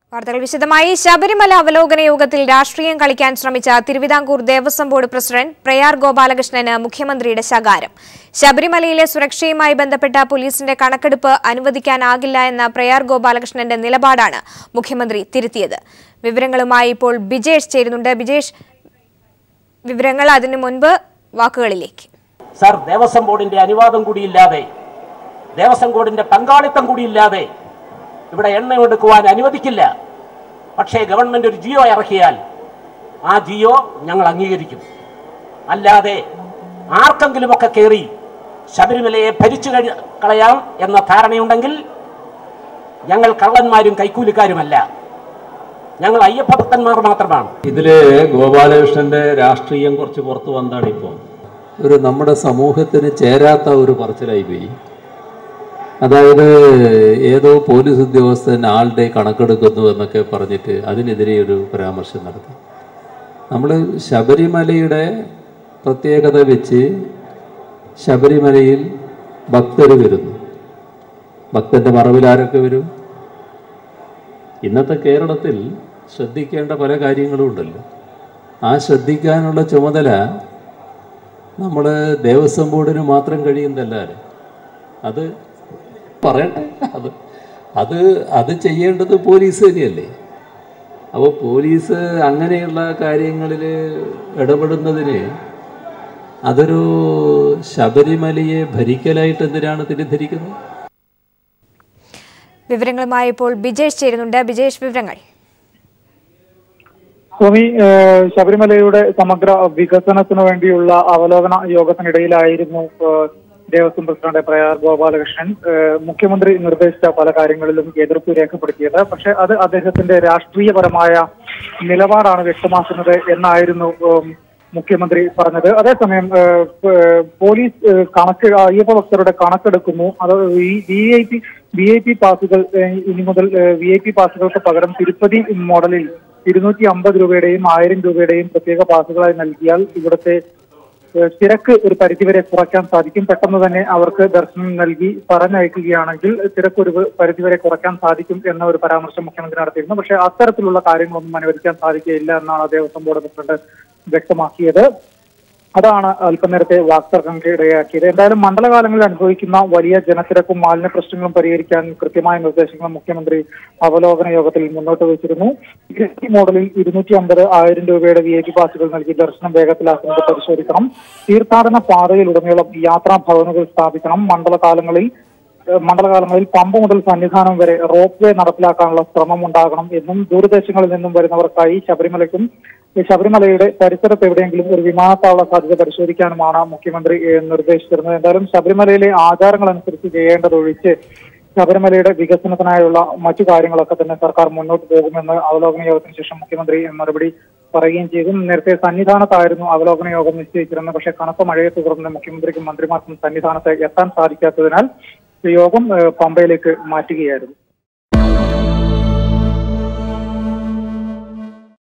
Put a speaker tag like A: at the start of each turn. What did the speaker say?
A: വാർത്തകൾ വിശദമായി ശബരിമല അവലോകന യോഗത്തിൽ രാഷ്ട്രീയം കളിക്കാൻ ശ്രമിച്ച തിരുവിതാംകൂർ ദേവസ്വം ബോർഡ് പ്രസിഡന്റ് പ്രയാർ ഗോപാലകൃഷ്ണന് മുഖ്യമന്ത്രിയുടെ ശകാരം ശബരിമലയിലെ സുരക്ഷയുമായി ബന്ധപ്പെട്ട പോലീസിന്റെ കണക്കെടുപ്പ് അനുവദിക്കാനാകില്ല എന്ന പ്രയാർ ഗോപാലകൃഷ്ണന്റെ നിലപാടാണ് മുഖ്യമന്ത്രി തിരുത്തിയത് വിവരങ്ങളുമായി ഇപ്പോൾ ബിജേഷ് ചേരുന്നുണ്ട് ബിജേഷ് വിവരങ്ങൾ അതിനു മുൻപ് വാക്കുകളിലേക്ക്
B: സാർ ദേവസ്വം ബോർഡിന്റെ അനുവാദം കൂടിയില്ലാതെ ദേവസ്വം ബോർഡിന്റെ പങ്കാളിത്തം കൂടിയില്ലാതെ ഇവിടെ എണ്ണ എടുക്കുവാൻ അനുവദിക്കില്ല പക്ഷേ ഗവൺമെന്റ് ഒരു ജിയോ ഇറക്കിയാൽ ആ ജിയോ ഞങ്ങൾ അംഗീകരിക്കും അല്ലാതെ ആർക്കെങ്കിലുമൊക്കെ കയറി ശബരിമലയെ ഭരിച്ചു കഴി കളയാം എന്ന ധാരണയുണ്ടെങ്കിൽ ഞങ്ങൾ കള്ളന്മാരും കൈക്കൂലിക്കാരുമല്ല ഞങ്ങൾ അയ്യപ്പ ഭക്തന്മാർ മാത്രമാണ്
C: ഇതില് ഗോപാലകൃഷ്ണന്റെ രാഷ്ട്രീയം കുറച്ച് പുറത്തു വന്നതാണ് ഇപ്പോൾ ഒരു നമ്മുടെ സമൂഹത്തിന് ചേരാത്ത ഒരു പറച്ചിലായി പോയി അതായത് ഏതോ പോലീസ് ഉദ്യോഗസ്ഥൻ ആളുടെ കണക്കെടുക്കുന്നു എന്നൊക്കെ പറഞ്ഞിട്ട് അതിനെതിരെ ഒരു പരാമർശം നടത്തി നമ്മൾ ശബരിമലയുടെ പ്രത്യേകത വെച്ച് ശബരിമലയിൽ ഭക്തർ വരുന്നു ഭക്തന്റെ മറവിൽ ആരൊക്കെ വരും ഇന്നത്തെ കേരളത്തിൽ ശ്രദ്ധിക്കേണ്ട പല കാര്യങ്ങളും ഉണ്ടല്ലോ ആ ശ്രദ്ധിക്കാനുള്ള ചുമതല നമ്മൾ ദേവസ്വം ബോർഡിന് മാത്രം കഴിയുന്നതല്ലാതെ അത് പറയട്ടെ അത് അത് അത് ചെയ്യേണ്ടത് പോലീസ് തന്നെയല്ലേ അപ്പോൾ പോലീസ് അങ്ങനെയുള്ള കാര്യങ്ങളിൽ ഇടപെടുന്നതിന് അതൊരു ശബരിമലയെ ഭരിക്കലായിട്ട് എന്തിനാണ് തെറ്റിദ്ധരിക്കുന്നത്
A: വിവരങ്ങളുമായി ഇപ്പോൾ ബിജേഷ് ചേരുന്നുണ്ട് ബിജേഷ് വിവരങ്ങൾ
D: സ്വാമി ഏഹ് ശബരിമലയുടെ സമഗ്ര വികസനത്തിനു വേണ്ടിയുള്ള അവലോകന യോഗത്തിനിടയിലായിരുന്നു ഏഹ് ദേവസ്വം പ്രസിഡന്റ് പ്രയാർ ഗോപാലകൃഷ്ണൻ ഏഹ് മുഖ്യമന്ത്രി നിർദ്ദേശിച്ച പല കാര്യങ്ങളിലും എതിർപ്പ് രേഖപ്പെടുത്തിയത് പക്ഷെ അത് അദ്ദേഹത്തിന്റെ രാഷ്ട്രീയപരമായ നിലപാടാണ് വ്യക്തമാക്കുന്നത് എന്നായിരുന്നു ഏഹ് മുഖ്യമന്ത്രി പറഞ്ഞത് അതേസമയം ഏഹ് ഏഹ് പോലീസ് ഏഹ് കണക്ക് അയ്യപ്പ ഭക്തരുടെ കണക്കെടുക്കുന്നു അത് ഈ V I P V I P പാസുകൾ ഏഹ് ഇനി മുതൽ വി ഐ പി പാസുകൾക്ക് പകരം തിരുപ്പതി മോഡലിൽ ഇരുന്നൂറ്റി അമ്പത് രൂപയുടെയും ആയിരം രൂപയുടെയും പ്രത്യേക പാസുകളായി നൽകിയാൽ ഇവിടുത്തെ ഏഹ് തിരക്ക് ഒരു പരിധിവരെ കുറയ്ക്കാൻ സാധിക്കും പെട്ടെന്ന് തന്നെ അവർക്ക് ദർശനം നൽകി പറഞ്ഞയക്കുകയാണെങ്കിൽ തിരക്ക് ഒരു പരിധിവരെ കുറയ്ക്കാൻ സാധിക്കും എന്ന ഒരു പരാമർശം മുഖ്യമന്ത്രി നടത്തിയിരുന്നു പക്ഷേ അത്തരത്തിലുള്ള കാര്യങ്ങളൊന്നും അനുവദിക്കാൻ സാധിക്കുകയില്ല എന്നാണ് ദേവസ്വം ബോർഡ് പ്രസിഡന്റ് വ്യക്തമാക്കിയത് അതാണ് അല്പനേരത്തെ വാക്തർക്കങ്ങൾക്ക് ഇടയാക്കിയത് എന്തായാലും മണ്ഡലകാലങ്ങളിൽ അനുഭവിക്കുന്ന വലിയ ജനത്തിരക്കും മാലിന്യ പ്രശ്നങ്ങളും പരിഹരിക്കാൻ കൃത്യമായ നിർദ്ദേശങ്ങൾ മുഖ്യമന്ത്രി അവലോകന യോഗത്തിൽ മുന്നോട്ട് വെച്ചിരുന്നു ഈ മോഡലിൽ ഇരുന്നൂറ്റി അമ്പത് ആയിരം രൂപയുടെ വി ഐ പി പാസുകൾ നൽകി ദർശനം വേഗത്തിലാക്കുന്നത് പരിശോധിക്കണം തീർത്ഥാടന പാതയിലുടനീളം യാത്രാ ഭവനുകൾ സ്ഥാപിക്കണം മണ്ഡലകാലങ്ങളിൽ ഏഹ് മണ്ഡലകാലങ്ങളിൽ പമ്പ മുതൽ സന്നിധാനം വരെ റോപ്പ് വേ നടപ്പിലാക്കാനുള്ള ശ്രമം ഉണ്ടാകണം എന്നും ദൂരദേശങ്ങളിൽ നിന്നും വരുന്നവർക്കായി ശബരിമലയ്ക്കും ഈ ശബരിമലയുടെ പരിസരത്ത് എവിടെയെങ്കിലും ഒരു വിമാനത്താവള സാധ്യത പരിശോധിക്കാനുമാണ് മുഖ്യമന്ത്രി ഏഹ് നിർദ്ദേശിച്ചിരുന്നത് എന്തായാലും ശബരിമലയിലെ ആചാരങ്ങൾ അനുസരിച്ച് ചെയ്യേണ്ടതൊഴിച്ച് ശബരിമലയുടെ വികസനത്തിനായുള്ള മറ്റു കാര്യങ്ങളൊക്കെ തന്നെ സർക്കാർ മുന്നോട്ട് പോകുമെന്ന് അവലോകന യോഗത്തിന് ശേഷം മുഖ്യമന്ത്രി മറുപടി പറയുകയും ചെയ്തു നേരത്തെ സന്നിധാനത്തായിരുന്നു അവലോകന യോഗം നിശ്ചയിച്ചിരുന്നത് പക്ഷേ കനത്ത മഴയെ തുടർന്ന് മുഖ്യമന്ത്രിക്കും മന്ത്രിമാർക്കും സന്നിധാനത്ത് എത്താൻ സാധിക്കാത്തതിനാൽ യോഗം ഏഹ് പമ്പയിലേക്ക് മാറ്റുകയായിരുന്നു